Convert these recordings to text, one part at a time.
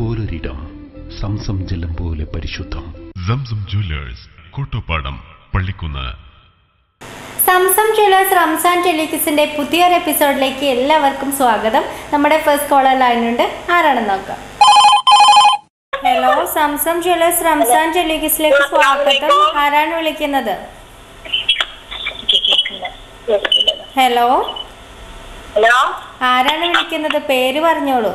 ഓരൊരിടം സംസം ജലം പോലെ പരിശുദ്ധം സംസം ജ്വല്ലേഴ്സ് കോട്ടോപ്പാടം പള്ളിക്കുന്ന് സംസം ജ്വല്ലേഴ്സ് റംസാൻ ടെലിക്കിസിന്റെ പുതിയൊരു എപ്പിസോഡിലേക്ക് എല്ലാവർക്കും സ്വാഗതം നമ്മുടെ ഫസ്റ്റ് കോളർ ലൈനുണ്ട് ആരാണെന്ന് നോക്കാം ഹലോ സംസം ജ്വല്ലേഴ്സ് റംസാൻ ടെലിക്കിസിലേക്ക് സ്വാഗതം ആരാണ് വിളിക്കുന്നത് ഹലോ ഹലോ ആരാണ് വിളിക്കുന്നത് പേര് പറഞ്ഞോളൂ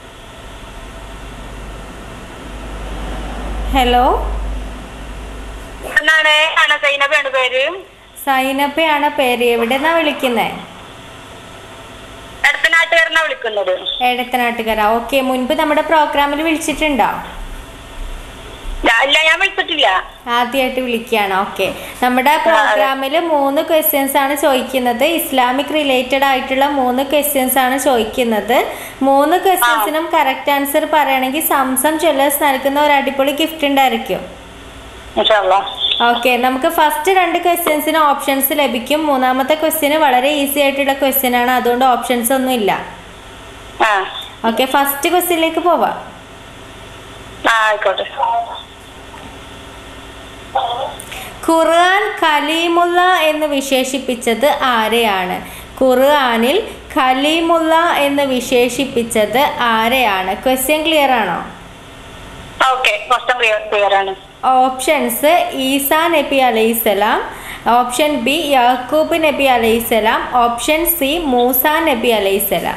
ഹലോ എന്നാണ് ആണ് സൈനബാണ് പേര് സൈനപ്പയാണ് പേര് എവിടെന്നാ വിളിക്കുന്നത് അടുത്ത നാട്ടുകാരനാ വിളിക്കുന്നത് എടത്തനാട്ടുകര ഓക്കെ മുൻപ് നമ്മുടെ പ്രോഗ്രാമിൽ വിളിച്ചിട്ടുണ്ടോ ഞാ- ഇല്ല ഞാൻ വിളിച്ചിട്ടില്ല ആദ്യമായിട്ട് വിളിക്കുകയാണ് ഓക്കെ നമ്മുടെ പ്രോഗ്രാമിൽ മൂന്ന് ക്വസ്റ്റ്യൻസ് ആണ് ചോദിക്കുന്നത് ഇസ്ലാമിക് റിലേറ്റഡ് ആയിട്ടുള്ള മൂന്ന് ക്വസ്റ്റ്യൻസ് ആണ് ചോദിക്കുന്നത് മൂന്ന് ക്വസ്റ്റ്യൻസിനും കറക്റ്റ് ആൻസർ പറയുകയാണെങ്കിൽ സംസം ജ്വല്ലേഴ്സ് നൽകുന്ന ഒരു അടിപൊളി ഗിഫ്റ്റ് ഉണ്ടായിരിക്കും ഇൻഷാല്ലാ. ഓക്കെ നമുക്ക് ഫസ്റ്റ് രണ്ട് ക്വസ്റ്റ്യൻസിന് ഓപ്ഷൻസ് ലഭിക്കും മൂന്നാമത്തെ ക്വസ്റ്റ്യന് വളരെ ഈസി ആയിട്ടുള്ള ക്വസ്റ്റ്യൻ ആണ് അതുകൊണ്ട് ഓപ്ഷൻസ് ഒന്നും ഇല്ല ആ ഓക്കെ ഫസ്റ്റ് ക്വസ്റ്റ്യനിലേക്ക് പോവാം ആ ആയിക്കോട്ടെ ഖുർആൻ കലീമുള്ള എന്ന് വിശേഷിപ്പിച്ചത് ആരെയാണ് ഖുർആനിൽ ഖലീമുള്ള എന്ന് വിശേഷിപ്പിച്ചത് ആരെയാണ് ക്വസ്റ്റ്യൻ ക്ലിയർ ആണോ ഓക്കെ ക്വസ്റ്റൻ ക്ലിയർ ക്ലിയർ ആണ് ഓപ്ഷൻസ് ഈസാ നബി അലൈഹിസ്സലാം ഓപ്ഷൻ ബി യാക്കൂബ് നബി അലൈഹിസ്സലാം ഓപ്ഷൻ സി മൂസ നബി അലൈഹിസ്സലാം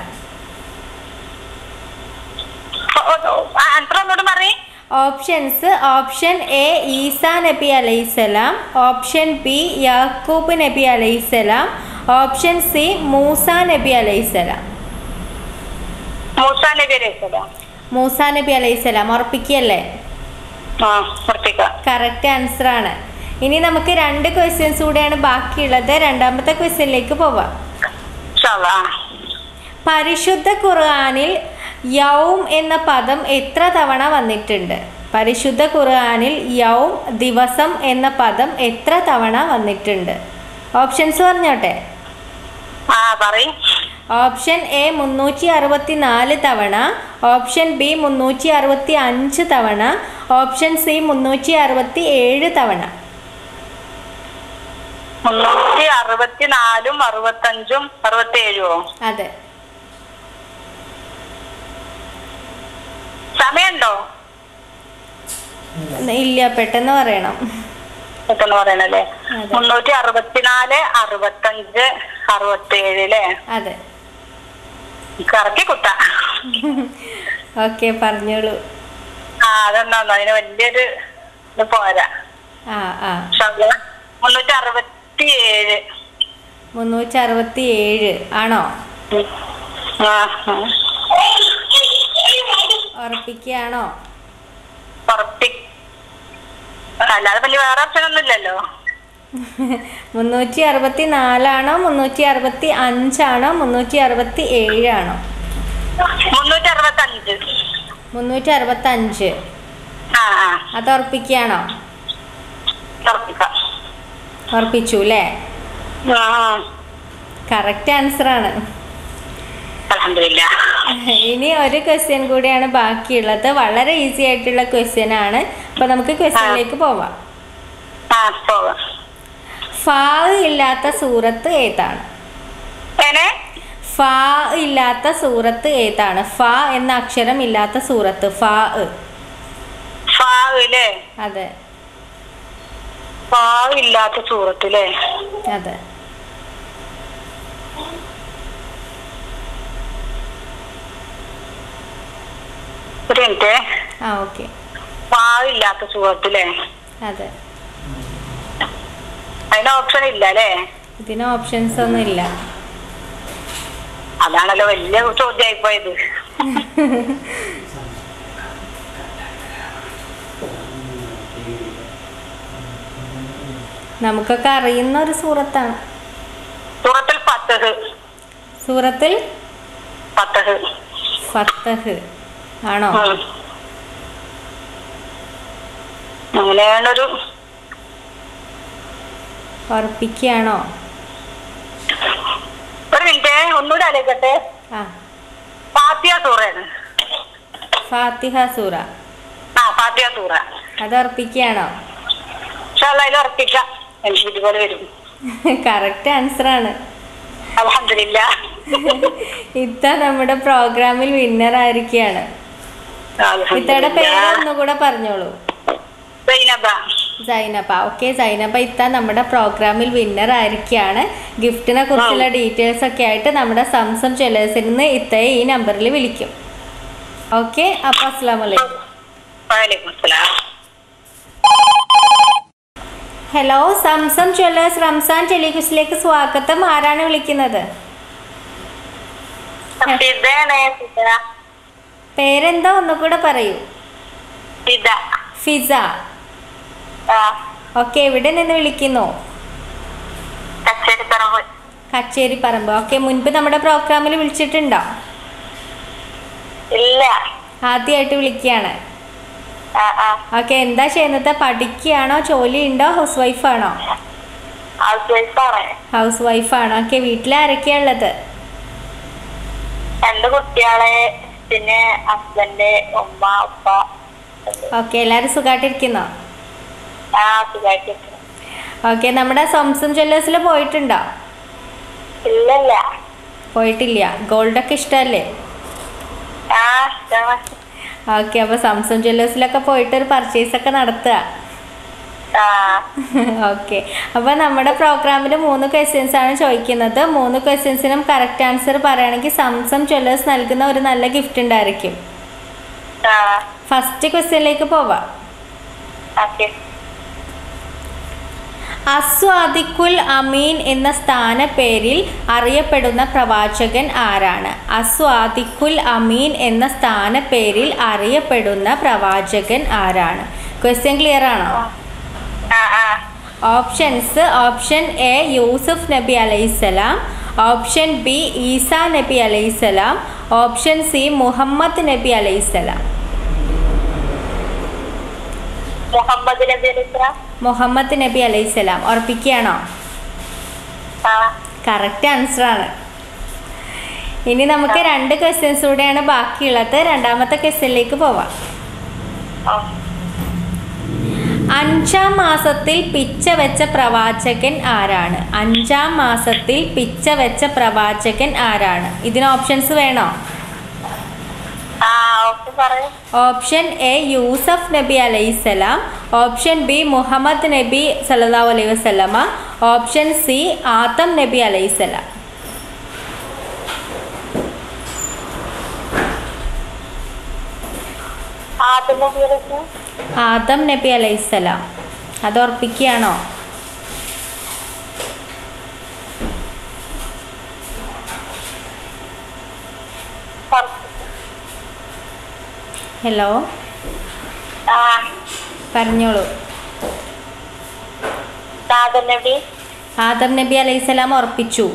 ആൻസർ ഒന്നുകൂടെ പറയ് ഓപ്ഷൻസ് ഓപ്ഷൻ എ ഈസാ നബി അലൈഹിസ്സലാം ഓപ്ഷൻ ബി യാക്കൂബ് നബി അലൈഹിസ്സലാം ഓപ്ഷൻ സി മൂസ നബി അലൈഹിസ്സലാം മൂസാ നബി അലൈഹി സ്വലാം മൂസ നബി അലൈഹിസ്സലാം ഉറപ്പിക്കല്ലേ ആ ഉറപ്പിക്കാം കറക്റ്റ് ആൻസർ ആണ് ഇനി നമുക്ക് രണ്ട് ക്വസ്റ്റ്യൻസ് കൂടെയാണ് ബാക്കിയുള്ളത് രണ്ടാമത്തെ ക്വസ്റ്റ്യനിലേക്ക് പോവാം ഇൻഷാല്ലാ. പരിശുദ്ധ ഖുർആനിൽ യൗം എന്ന പദം എത്ര തവണ വന്നിട്ടുണ്ട് പരിശുദ്ധ ഖുർആനിൽ യൗം ദിവസം എന്ന പദം എത്ര തവണ വന്നിട്ടുണ്ട് ഓപ്ഷൻസ് പറഞ്ഞോട്ടെ ആ പറയ് ഓപ്ഷൻ എ മുന്നൂറ്റി അറുപത്തി നാല് തവണ ഓപ്ഷൻ ബി മുന്നൂറ്റി അറുപത്തി അഞ്ച് തവണ ഓപ്ഷൻ സി മുന്നൂറ്റി അറുപത്തി ഏഴ് തവണ മുന്നൂറ്റി അറുപത്തിനാലും അറുപത്തഞ്ചും അറുപത്തി ഏഴുമോ അതെ സമയമുണ്ടോ ഇല്ല പെട്ടെന്ന് പറയണം എന്ന് പറയണല്ലേ അതെ. മുന്നൂറ്റി അറുപത്തിനാല് അറുപത്തഞ്ച് അറുപത്തി ഏഴ് അല്ലേ അതെ കറക്കി കുത്ത ഓക്കെ പറഞ്ഞോളൂ ആ അതെന്നാ അതിന് വലിയൊരു ഇത് പോരാ ആ ആ ഇൻഷാല്ലാ. മുന്നൂറ്റി അറുപത്തി ഏഴ് മുന്നൂറ്റി അറുപത്തി ഏഴ് ആണോ ആ ആ. ഉറപ്പിക്കുകയാണോ ഉറപ്പി അല്ലാതെ വലിയ വേറെ ഓപ്ഷൻ ഒന്നും ഇല്ലല്ലോ മുന്നൂറ്റി അറുപത്തി നാലാണോ മുന്നൂറ്റി അറുപത്തി അഞ്ചാണോ മുന്നൂറ്റി അറുപത്തി ഏഴാണോ മുന്നൂറ്റി അറുപത്തി അഞ്ച് മുന്നൂറ്റി അറുപത്തി അഞ്ച് ആ ആ അത് ഉറപ്പിക്കുകയാണോ ഉറപ്പിക്കാം ഉറപ്പിച്ചു അല്ലേ ആ കറക്റ്റ് ആൻസർ ആണ് അലഹമില്ല ഇനി ഒരു ക്വസ്റ്റ്യൻ കൂടിയാണ് ബാക്കിയുള്ളത് വളരെ ഈസി ആയിട്ടുള്ള ക്വസ്റ്റ്യൻ ആണ് അപ്പൊ നമുക്ക് ക്വസ്റ്റ്യനിലേക്ക് പോവാം ആ പോവാം ഫാ ഇല്ലാത്ത സൂറത്ത് ഏതാണ് ഏനെ ഫാ ഇല്ലാത്ത സൂറത്ത് ഏതാണ് ഫ എന്ന അക്ഷരം ഇല്ലാത്ത സൂറത്ത് ഫാ ഫാവ് അല്ലേ അതെ ഫാവ് ഇല്ലാത്ത സൂറത്തില്ലേ അതെ ഒരു മിനിറ്റ് ആ ഓക്കെ ഫാവ് ഇല്ലാത്ത സൂറത്തില്ലേ അതെ അതിന് ഓപ്ഷൻ ഇല്ല അല്ലേ ഇതിന് ഓപ്ഷൻസ് ഒന്നും ഇല്ല അതാണല്ലോ വലിയ ചോദ്യമായി പോയത് നമുക്കൊക്കെ അറിയുന്ന ഒരു സൂറത്താണ് സൂറത്തിൽ പത്തഹ് സൂറത്തിൽ പത്തഹ് ഫത്തഹ് ആണോ ഉം. അങ്ങനെയാണൊരു ഉറപ്പിക്കുകയാണോ ഒരു മിനിറ്റ് ഒന്നുകൂടെ ആലോചിക്കട്ടെ ആ ഫാത്തിയ സൂറയാണ് ഫാത്തിഹ സൂറ ആ ഫാത്തിയ സൂറ അത് ഉറപ്പിക്കുകയാണോ പക്ഷെ അതിൽ ഉറപ്പിക്കാം എനിക്ക് ഇതുപോലെ വരും കറക്റ്റ് ആൻസർ ആണ് അലഹമില്ല ഇത്ത നമ്മുടെ പ്രോഗ്രാമിൽ വിന്നർ ആയിരിക്കുകയാണ് ഇത്തയുടെ പേര് ഒന്നുകൂടെ പറഞ്ഞോളൂ സൈനബ സൈനബ ഓക്കെ സൈനബ ഇത്ത നമ്മുടെ പ്രോഗ്രാമിൽ വിന്നർ ആയിരിക്കുകയാണ് ഗിഫ്റ്റിനെ കുറിച്ചുള്ള ഡീറ്റെയിൽസ് ഒക്കെ ആയിട്ട് നമ്മുടെ സംസം ജ്വല്ലേഴ്സിൽ നിന്ന് ഇത്തയെ ഈ നമ്പറിൽ വിളിക്കും ഓക്കെ അപ്പോൾ അസ്സാം വലൈക്കും വലൈക്കും അസ്സലാം ഹലോ സംസം ജ്വല്ലേഴ്സ് റംസാൻ ടെലിഗുസിലേക്ക് സ്വാഗതം ആരാണ് വിളിക്കുന്നത് ഇതാണ് സിത പേരെന്താ ഒന്നുകൂടെ പറയൂ സിത ഫിസ ആ ഓക്കെ എവിടെ നിന്ന് വിളിക്കുന്നു കച്ചേരിപ്പറമ്പ് കച്ചേരി പറമ്പ് ഓക്കെ മുൻപ് നമ്മുടെ പ്രോഗ്രാമിൽ വിളിച്ചിട്ടുണ്ടോ ഇല്ല ആദ്യമായിട്ട് വിളിക്കുകയാണ് ആ ആ ഓക്കെ എന്താ ചെയ്യുന്നത് പഠിക്കുകയാണോ ജോലി ഉണ്ടോ ഹൗസ് വൈഫാണോ ഹൗസ് വൈഫാണ് ഹൗസ് വൈഫാണോ ഓക്കെ വീട്ടിൽ ആരൊക്കെയാ ഉള്ളത് രണ്ട് കുട്ടികളെ പിന്നെ ഹസ്ബൻഡ് ഉമ്മ ഉപ്പ ഓക്കെ എല്ലാവരും സുഖമായിട്ടിരിക്കുന്നോ ആ സുഖമായിട്ട് ഓക്കെ നമ്മുടെ സംസം ജ്വല്ലേഴ്സിൽ പോയിട്ടുണ്ടോ ഇല്ലല്ല പോയിട്ടില്ല ഗോൾഡൊക്കെ ഇഷ്ടമല്ലേ ആ ഇഷ്ടമാണ് ഓക്കെ അപ്പോൾ സംസം ജ്വല്ലേഴ്സിലൊക്കെ പോയിട്ട് ഒരു പർച്ചേസ് ഒക്കെ നടത്തുക ആ ഓക്കെ അപ്പോൾ നമ്മുടെ പ്രോഗ്രാമിൽ മൂന്ന് ക്വസ്റ്റ്യൻസ് ആണ് ചോദിക്കുന്നത് മൂന്ന് ക്വസ്റ്റ്യൻസിനും കറക്റ്റ് ആൻസർ പറയുകയാണെങ്കിൽ സംസം ജ്വല്ലേഴ്സ് നൽകുന്ന ഒരു നല്ല ഗിഫ്റ്റ് ഉണ്ടായിരിക്കും ആ ഫസ്റ്റ് ക്വസ്റ്റ്യനിലേക്ക് പോവാം ഓക്കെ അസ്വാദിക്കുൽ അമീൻ എന്ന സ്ഥാനപ്പേരിൽ അറിയപ്പെടുന്ന പ്രവാചകൻ ആരാണ് അസ്വാദിക്കുൽ അമീൻ എന്ന സ്ഥാനപ്പേരിൽ അറിയപ്പെടുന്ന പ്രവാചകൻ ആരാണ് ക്വസ്റ്റ്യൻ ക്ലിയർ ആണോ ആ ആ ഓപ്ഷൻസ് ഓപ്ഷൻ എ യൂസുഫ് നബി അലൈഹിസ്സലാം ഓപ്ഷൻ ബി ഈസ നബി അലൈഹിസ്സലാം ഓപ്ഷൻ സി മുഹമ്മദ് നബി അലൈഹിസ്സലാം മുഹമ്മദ് നബി അലിസ്ലാം മുഹമ്മദ് നബി അലൈഹിസ്സലാം ഉറപ്പിക്കുകയാണോ ആ കറക്റ്റ് ആൻസർ ആണ് ഇനി നമുക്ക് രണ്ട് ക്വസ്റ്റ്യൻസ് കൂടെയാണ് ബാക്കിയുള്ളത് രണ്ടാമത്തെ ക്വസ്റ്റ്യനിലേക്ക് പോവാം ആ. അഞ്ചാം മാസത്തിൽ പിച്ച വെച്ച പ്രവാചകൻ ആരാണ് അഞ്ചാം മാസത്തിൽ പിച്ച വെച്ച പ്രവാചകൻ ആരാണ് ഇതിന് ഓപ്ഷൻസ് വേണോ ആ ഓക്കെ പറയൂ ഓപ്ഷൻ എ യൂസഫ് നബി അലൈഹിസ്സലാം ഓപ്ഷൻ ബി മുഹമ്മദ് നബി സല്ലല്ലാഹു അലൈഹി വസല്ലമ ഓപ്ഷൻ സി ആത്തം നബി അലൈഹിസ്സലാം ആദ്യം നബി അലിസ്ലാം ആദം നബി അലൈഹിസ്സലാം അത് ഉറപ്പിക്കുകയാണോ ഹലോ ആ പറഞ്ഞോളൂ ആദ്യം നബി ആദം നബി അലൈഹിസ്സലാം ഉറപ്പിച്ചു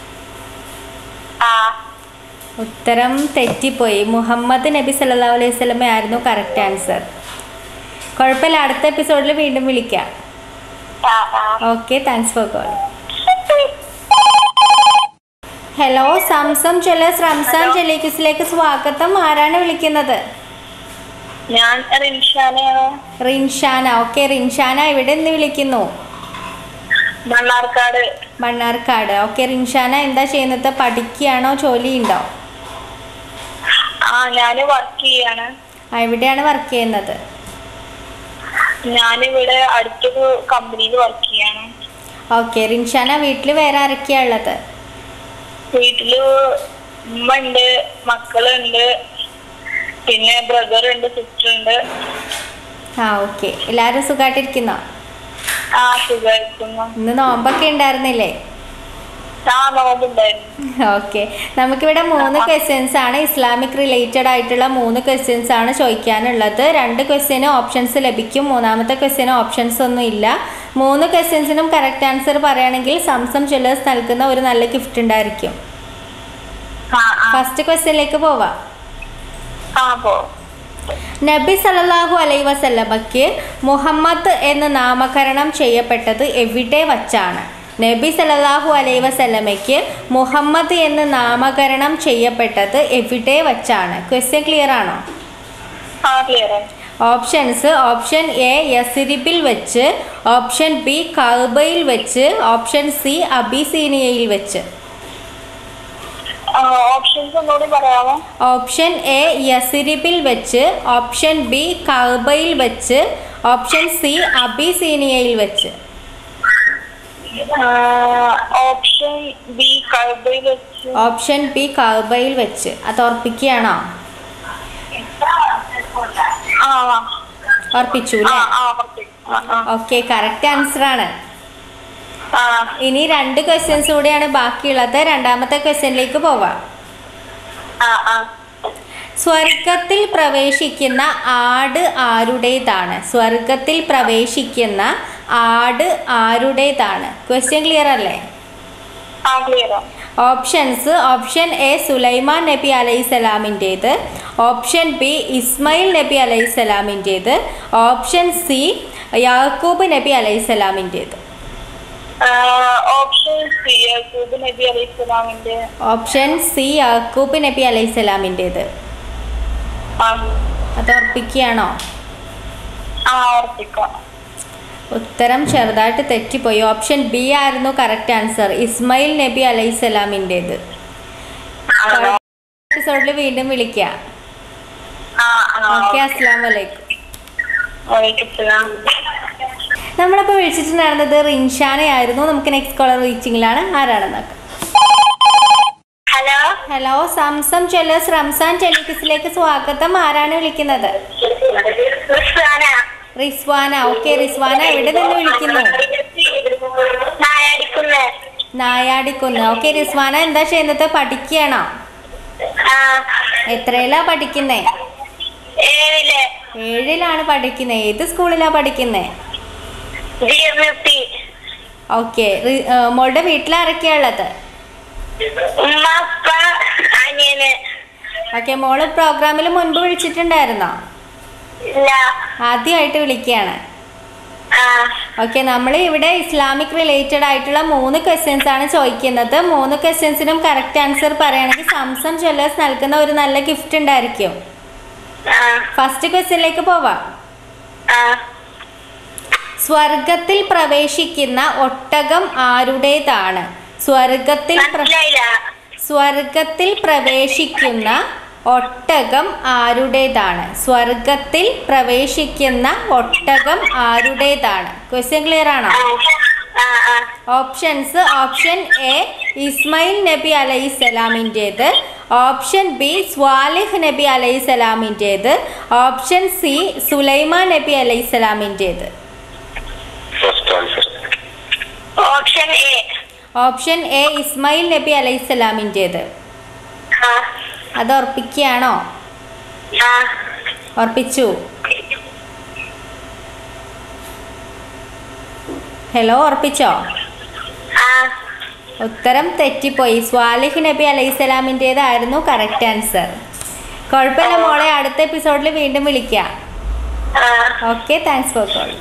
ആ ഉത്തരം തെറ്റിപ്പോയി മുഹമ്മദ് നബി സല്ലല്ലാഹു അലൈഹി വസല്ലമ ആയിരുന്നു കറക്റ്റ് ആൻസർ കുഴപ്പമില്ല അടുത്ത എപ്പിസോഡിൽ വീണ്ടും വിളിക്കാം ആ ആ okay thanks for call hello Zamzam jewellers Ramzan ജലീക്കിസിലേക്ക് സ്വാഗതം ആരാണ് വിളിക്കുന്നത് ഞാൻ റിൻഷാനയാണ് റിൻഷാന ഓക്കെ റിൻഷാന ഇവിടെ നിന്ന് വിളിക്കുന്നു മണ്ണാർക്കാട് മണ്ണാർക്കാട് ഓക്കെ റിൻഷാന എന്താ ചെയ്യുന്നത് പഠിക്കുകയാണോ ജോലിയുണ്ടോ ആ ഞാന് വർക്ക് ചെയ്യാണ് ആ എവിടെയാണ് വർക്ക് ചെയ്യുന്നത് ഞാനിവിടെ അടുത്തൊരു കമ്പനിയിൽ വർക്ക് ചെയ്യാണ് ഓക്കെ റിൻഷാന വീട്ടിൽ വേറെ ആരൊക്കെയാണ് ഉള്ളത് വീട്ടില് ഉമ്മ ഉണ്ട് മക്കളുണ്ട് പിന്നെ ബ്രദർ ഉണ്ട് സിസ്റ്റർ ഉണ്ട് ആ ഓക്കെ എല്ലാവരും സുഖമായിട്ടിരിക്കുന്നോ ആ സുഖമായിരിക്കുന്നു ഇന്ന് നോമ്പൊക്കെ ഉണ്ടായിരുന്നില്ലേ ആ നോമ്പുണ്ടായിരുന്നു ഓക്കെ നമുക്കിവിടെ മൂന്ന് ക്വസ്റ്റ്യൻസ് ആണ് ഇസ്ലാമിക് റിലേറ്റഡ് ആയിട്ടുള്ള മൂന്ന് ക്വസ്റ്റ്യൻസ് ആണ് ചോദിക്കാനുള്ളത് രണ്ട് ക്വസ്റ്റ്യന് ഓപ്ഷൻസ് ലഭിക്കും മൂന്നാമത്തെ ക്വസ്റ്റ്യന് ഓപ്ഷൻസ് ഒന്നും ഇല്ല മൂന്ന് ക്വസ്റ്റ്യൻസിനും കറക്റ്റ് ആൻസർ പറയുകയാണെങ്കിൽ സംസം ജ്വല്ലേഴ്സ് നൽകുന്ന ഒരു നല്ല ഗിഫ്റ്റ് ഉണ്ടായിരിക്കും ആ ആ ഫസ്റ്റ് ക്വസ്റ്റ്യനിലേക്ക് പോവാം ആ പോ നബി സല്ലല്ലാഹു അലൈഹി വസല്ലമയ്ക്ക് മുഹമ്മദ് എന്ന് നാമകരണം ചെയ്യപ്പെട്ടത് എവിടെ വച്ചാണ് നബി സല്ലല്ലാഹു അലൈഹി വസല്ലമയ്ക്ക് മുഹമ്മദ് എന്ന് നാമകരണം ചെയ്യപ്പെട്ടത് എവിടെ വച്ചാണ് ക്വസ്റ്റ്യൻ ക്ലിയർ ആണോ ആ ക്ലിയർ ഓപ്ഷൻസ് ഓപ്ഷൻ എ യസിരിബിൽ വെച്ച് ഓപ്ഷൻ ബി കൗബയിൽ വെച്ച് ഓപ്ഷൻ സി അബിസീനിയയിൽ വെച്ച് ഓപ്ഷൻസ് ഒന്നുകൂടി പറയാമോ ഓപ്ഷൻ എ യസിരിബിൽ വെച്ച് ഓപ്ഷൻ ബി കൗബയിൽ വെച്ച് ഓപ്ഷൻ സി അബിസീനിയയിൽ വെച്ച് ഓപ്ഷൻ ബി കഴബയിൽ വെച്ച് ഓപ്ഷൻ ബി കൗബയിൽ വെച്ച് അത് ഉറപ്പിക്കുകയാണോ ആ ഉറപ്പിച്ചു ആ അല്ലേ ആ ഓക്കെ ആ ആ ഓക്കെ കറക്റ്റ് ആൻസർ ആണ് ആ ഇനി രണ്ട് ക്വസ്റ്റ്യൻസ് കൂടിയാണ് ബാക്കിയുള്ളത് രണ്ടാമത്തെ ക്വസ്റ്റ്യനിലേക്ക് പോവാം ആ ആ സ്വർഗത്തിൽ പ്രവേശിക്കുന്ന ആട് ആരുടേതാണ് സ്വർഗത്തിൽ പ്രവേശിക്കുന്ന ആട് ആരുടേതാണ് ക്വസ്റ്റ്യൻ ക്ലിയർ അല്ലേ ആ clear options option A Sulaiman നബി അലൈഹി സ്വലാമിൻ്റേത് ഓപ്ഷൻ ബി ഇസ്മയിൽ നബി അലൈഹി സ്വലാമിൻ്റേത് ഓപ്ഷൻ സി യാക്കൂബ് നബി അലൈഹി സ്വലാമിൻ്റേത് ഓപ്ഷൻ സി യാക്കൂബ് നബി അലൈഹി സ്വലാമിന്റെ ഓപ്ഷൻ സി യാക്കൂബ് നബി അലൈഹി സ്വലാമിൻ്റേത് ആ അത് ഉറപ്പിക്കുകയാണോ ആ ഉറപ്പിക്കാം ഉത്തരം ചെറുതായിട്ട് തെറ്റിപ്പോയി ഓപ്ഷൻ ബി ആയിരുന്നു കറക്റ്റ് ആൻസർ ഇസ്മയിൽ നബി അലൈഹി സ്വലാമിൻ്റേത് എപ്പിസോഡിൽ വീണ്ടും വിളിക്കാം ആ ആ ഓക്കെ അസ്സാം വലൈക്കും വലൈക്കും സലാം നമ്മളിപ്പോൾ വിളിച്ചിട്ടുണ്ടായിരുന്നത് റിൻഷാനെ ആയിരുന്നു നമുക്ക് നെക്സ്റ്റ് കോളർ റീച്ചിങ്ങിലാണ് ആരാണെന്ന് നോക്കാം hello hello Zamzam jewellers Ramzan ടെലിക്കിസിലേക്ക് സ്വാഗതം ആരാണ് വിളിക്കുന്നത് റിസ്വാന റിസ്വാന ഓക്കെ റിസ്വാന എവിടെ നിന്ന് വിളിക്കുന്നു നായാടിക്കുന്ന നായാടിക്കുന്ന് ഓക്കെ റിസ്വാന എന്താ ചെയ്യുന്നത് പഠിക്കുകയാണോ ആ എത്രയിലാ പഠിക്കുന്നേ ഏഴില് ഏഴിലാണ് പഠിക്കുന്നത് ഏത് സ്കൂളിലാണ് പഠിക്കുന്നത് G M U P okay മോളുടെ വീട്ടിൽ ആരൊക്കെയാ ഉള്ളത് ഉമ്മ അപ്പ അനിയന് ഓക്കെ മോള് പ്രോഗ്രാമിൽ മുൻപ് വിളിച്ചിട്ടുണ്ടായിരുന്നോ ഇല്ല ആദ്യമായിട്ട് വിളിക്കുകയാണ് ആ ഓക്കെ നമ്മൾ ഇവിടെ ഇസ്ലാമിക് റിലേറ്റഡ് ആയിട്ടുള്ള മൂന്ന് ക്വസ്റ്റ്യൻസ് ആണ് ചോദിക്കുന്നത് മൂന്ന് ക്വസ്റ്റ്യൻസിനും കറക്റ്റ് ആൻസർ പറയുകയാണെങ്കിൽ സംസം ജ്വല്ലേഴ്സ് നൽകുന്ന ഒരു നല്ല ഗിഫ്റ്റ് ഉണ്ടായിരിക്കും ആ ഫസ്റ്റ് ക്വസ്റ്റ്യനിലേക്ക് പോവാം ആ സ്വർഗത്തിൽ പ്രവേശിക്കുന്ന ഒട്ടകം ആരുടേതാണ് സ്വർഗത്തിൽ പ്ര- മനസ്സിലായില്ല സ്വർഗത്തിൽ പ്രവേശിക്കുന്ന ഒട്ടകം ആരുടേതാണ് സ്വർഗത്തിൽ പ്രവേശിക്കുന്ന ഒട്ടകം ആരുടേതാണ് ക്വസ്റ്റ്യൻ ക്ലിയർ ആണോ ആ ആ ഓപ്ഷൻസ് ഓപ്ഷൻ എ ഇസ്മയിൽ നബി അലൈഹി സ്വലാമിൻ്റേത് ഓപ്ഷൻ ബി സ്വാലിഹ് നബി അലൈഹി സ്വലാമിൻ്റേത് ഓപ്ഷൻ സി സുലൈമാൻ നബി അലൈഹി സ്വലാമിൻ്റേത് option A option A Ismail നബി അലൈഹി സ്വലാമിൻ്റേത് ആ അത് ഉറപ്പിക്കുകയാണോ ആ ഉറപ്പിച്ചു ഹലോ ഉറപ്പിച്ചോ ആ ഉത്തരം തെറ്റിപ്പോയി സ്വാലിഹ് നബി അലൈഹി സ്വലാമിൻ്റേതായിരുന്നു കറക്റ്റ് ആൻസർ കുഴപ്പമില്ല മോളെ അടുത്ത എപ്പിസോഡിൽ വീണ്ടും വിളിക്കാം ആ okay thanks for call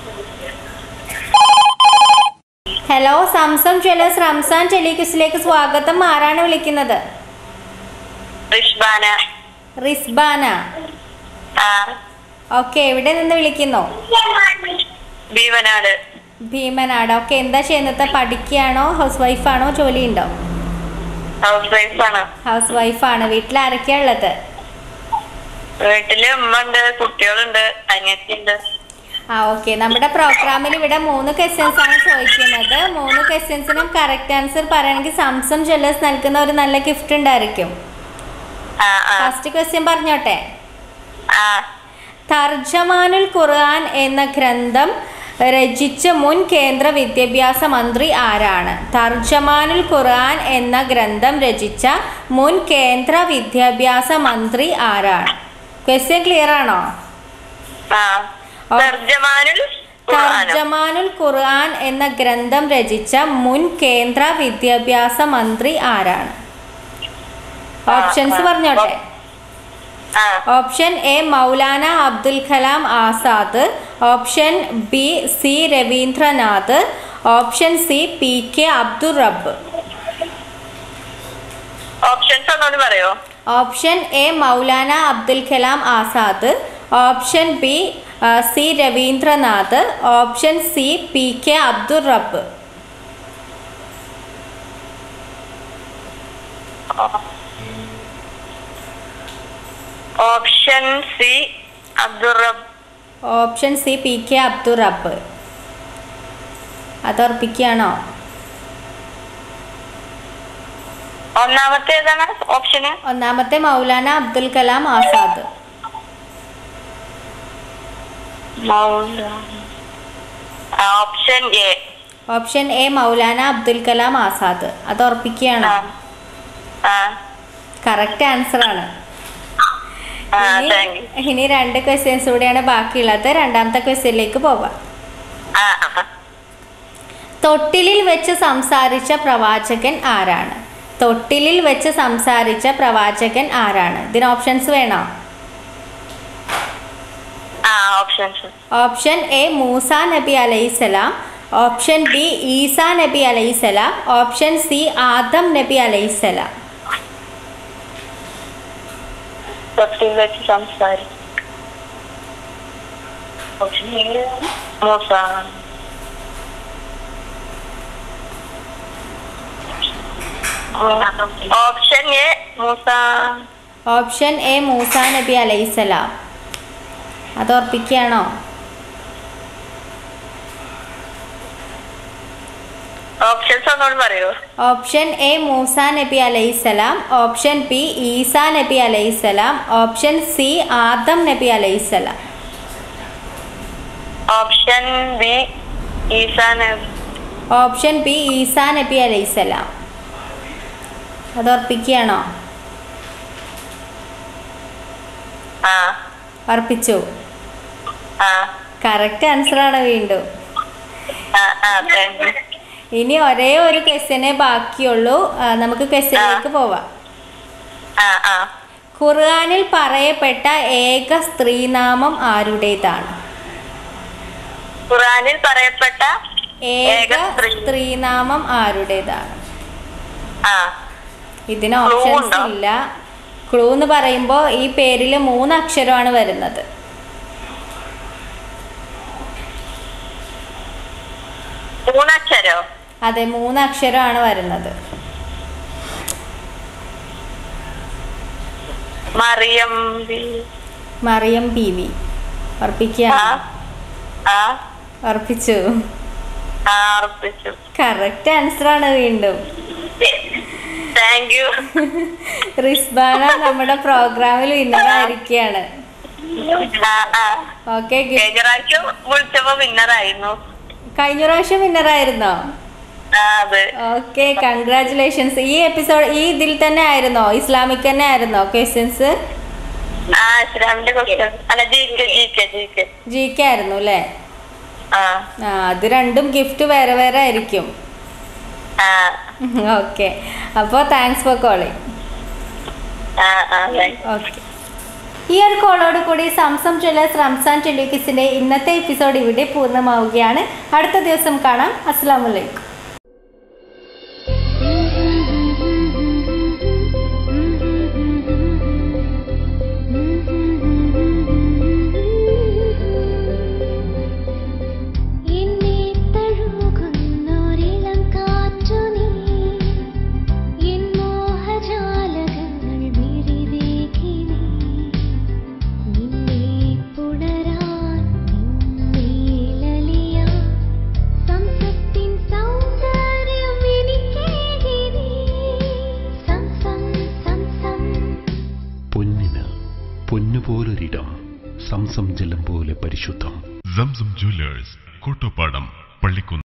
hello Zamzam jewellers Ramzan ടെലിക്യൂസിലേക്ക് സ്വാഗതം ആരാണ് വിളിക്കുന്നത് റിഷ്ബാന റിസ്ബാന ആ ഓക്കെ എവിടെ നിന്ന് വിളിക്കുന്നു ഭീമനാട് ഭീമനാട് ഓക്കെ എന്താ ചെയ്യുന്നത് പഠിക്കുകയാണോ ഹൗസ് വൈഫാണോ ജോലിയുണ്ടോ ഹൗസ് വൈഫാണ് ഹൗസ് വൈഫാണ് വീട്ടിൽ ആരൊക്കെയാ ഉള്ളത് വീട്ടില് ഉമ്മ ഉണ്ട് കുട്ടികളുണ്ട് അനിയത്തിണ്ട് ആ ഓക്കെ നമ്മുടെ പ്രോഗ്രാമിൽ ഇവിടെ മൂന്ന് ക്വസ്റ്റ്യൻസ് ആണ് ചോദിക്കുന്നത് മൂന്ന് ക്വസ്റ്റ്യൻസിനും കറക്റ്റ് ആൻസർ പറയുകയാണെങ്കിൽ സംസം ജ്വല്ലേഴ്സ് നൽകുന്ന ഒരു നല്ല ഗിഫ്റ്റ് ഉണ്ടായിരിക്കും ആ ആ ഫസ്റ്റ് ക്വസ്റ്റ്യൻ പറഞ്ഞോട്ടെ ആ തർജമാനുൽ ഖുർആൻ എന്ന ഗ്രന്ഥം രചിച്ച മുൻ കേന്ദ്ര വിദ്യാഭ്യാസ മന്ത്രി ആരാണ് തർജമാനുൽ ഖുർആൻ എന്ന ഗ്രന്ഥം രചിച്ച മുൻ കേന്ദ്ര വിദ്യാഭ്യാസ മന്ത്രി ആരാണ് ക്വസ്റ്റ്യൻ ക്ലിയർ ആണോ ആ ഓ. തർജമാനുൽ ഖുർആനോ? തർജമാനുൽ ഖുർആൻ എന്ന ഗ്രന്ഥം രചിച്ച മുൻ കേന്ദ്ര വിദ്യാഭ്യാസ മന്ത്രി ആരാണ് ഓപ്ഷൻസ് ആ. പറഞ്ഞോട്ടെ ആ option A Maulana Abdul Kalam Azad option B C Ravindranath option C P K Abdul Rabb options ഒന്നുകൂടി പറയോ option A Maulana Abdul Kalam Azad option B C Ravindranath option C P K Abdul Rabb option C Abdul Rab option C P K Abdul Rabb അത് ഉറപ്പിക്കുകയാണോ ഒന്നാമത്തെ ഏതാണ് ഓപ്ഷന് ഒന്നാമത്തെ Maulana Abdul Kalam Azad option A option A Maulana Abdul Kalam Azad അത് ഉറപ്പിക്കുകയാണോ ആ കറക്റ്റ് ആൻസർ ആണ് ആ ഇനി- താങ്ക് യു ഇനി രണ്ട് ക്വസ്റ്റ്യൻസ് കൂടിയാണ് ബാക്കിയുള്ളത് രണ്ടാമത്തെ ക്വസ്റ്റ്യനിലേക്ക് പോവാം ആ ആ തൊട്ടിലിൽ വെച്ച് സംസാരിച്ച പ്രവാചകൻ ആരാണ് തൊട്ടിലിൽ വെച്ച് സംസാരിച്ച പ്രവാചകൻ ആരാണ് ഇതിന് ഓപ്ഷൻസ് വേണോ ആ ഓപ്ഷൻസ് ഓപ്ഷൻ എ മൂസ നബി അലൈഹിസലാം ഓപ്ഷൻ ബി ഈസ നബി അലൈഹിസലാം ഓപ്ഷൻ സി ആദം നബി അലൈഹിസലാം തൊട്ടിൽ വെച്ച് സംസാരിക്കും option A Moosa option A Moosa option A Moosa നബി അലൈഹിസലാം അത് ഉറപ്പിക്കുകയാണോ ഓപ്ഷൻസ് ഒന്നുകൂടി പറയൂ ഓപ്ഷൻ എ മൂസ നബി അലൈഹിസലാം ഓപ്ഷൻ ബി ഈസ നബി അലൈഹിസലാം ഓപ്ഷൻ സി ആദം നബി അലൈഹിസലാം ഓപ്ഷൻ ബി ഈസ നബി ഓപ്ഷൻ ബി ഈസ നബി അലൈഹിസലാം അത് ഉറപ്പിക്കുകയാണോ ആ ഉറപ്പിച്ചു ആ കറക്റ്റ് ആൻസറാണ് വീണ്ടും ആ ആ താങ്ക് യു ഇനി ഒരേ ഒരു ക്വസ്റ്റ്യനെ ബാക്കിയുള്ളൂ ആ, നമുക്ക് ക്വസ്റ്റ്യനിലേക്ക് പോവാം ആ ആ ഖുർആനിൽ പറയപ്പെട്ട ഏക സ്ത്രീനാമം ആരുടേതാണ് ഖുറാനിൽ പറയപ്പെട്ട ഏക ഏക സ്ത്രീ. സ്ത്രീനാമം ആരുടേതാണ് ആ ഇതിന് Clue ഓപ്ഷൻസ് ഉണ്ടോ? ഇല്ല ക്ലൂ എന്ന് പറയുമ്പോൾ ഈ പേരിൽ മൂന്ന് അക്ഷരമാണ് വരുന്നത് മൂന്നക്ഷരോ അതെ മൂന്ന് അക്ഷരമാണ് വരുന്നത് Mariyam B Mariyam P V ഉറപ്പിക്കുക ആ ആ ഉറപ്പിച്ചു ആ ഉറപ്പിച്ചു കറക്റ്റ് ആൻസർ ആണ് വീണ്ടും താങ്ക് യു റിസ്ബാന നമ്മുടെ പ്രോഗ്രാമിൽ വിന്നറായിരിക്കുകയാണ് ആ ആ ഓക്കെ കഴിഞ്ഞ പ്രാവശ്യം വിളിച്ചപ്പോ വിന്നറായിരുന്നു കഴിഞ്ഞ പ്രാവശ്യം വിന്നറായിരുന്നോ ആ അതെ ഓക്കെ കൺഗ്രാറ്റുലേഷൻസ് ഈ എപ്പിസോഡ് ഈ ഇതിൽ തന്നെ ആയിരുന്നോ ഇസ്ലാമിക് തന്നെ ആയിരുന്നോ ക്വസ്റ്റ്യൻസ് ആ ഇസ്ലാമിന്റെ ക്വസ്റ്റ്യൻ അല്ല G K G K G K G K ആയിരുന്നു അല്ലേ ആ ആ അത് രണ്ടും ഗിഫ്റ്റ് വേറെ വേറെ ആയിരിക്കും ആ ഓക്കെ അപ്പോൾ താങ്ക്സ് ഫോർ കോളിംഗ് ആ ആ താങ്ക് യു ഓക്കെ ഈ ഒരു കോളോട് കൂടി സംസം ജ്വല്ലേഴ്സ് റംസാൻ ടെലിക്കിസിൻ്റെ ഇന്നത്തെ എപ്പിസോഡ് ഇവിടെ പൂർണ്ണമാവുകയാണ് അടുത്ത ദിവസം കാണാം അസ്സാം വലൈക്കും എന്നെ തഴുകുന്നൊരിളം കാറ്റു നീ എൻ മോഹജാലകങ്ങൾ മിഴിവേകി നീ നിന്നെ പുണരാൻ നിന്നേലലിയാൻ സംസത്തിൻ സൗന്ദര്യം എനിക്കേകി നീ സംസം സംസം പൊന്നിന് പൊന്നുപോലൊരിടം സംസം ജലം പോലെ പരിശുദ്ധം സംസം ജ്വല്ലേഴ്സ് കോട്ടോപ്പാടം പള്ളിക്കുന്ന്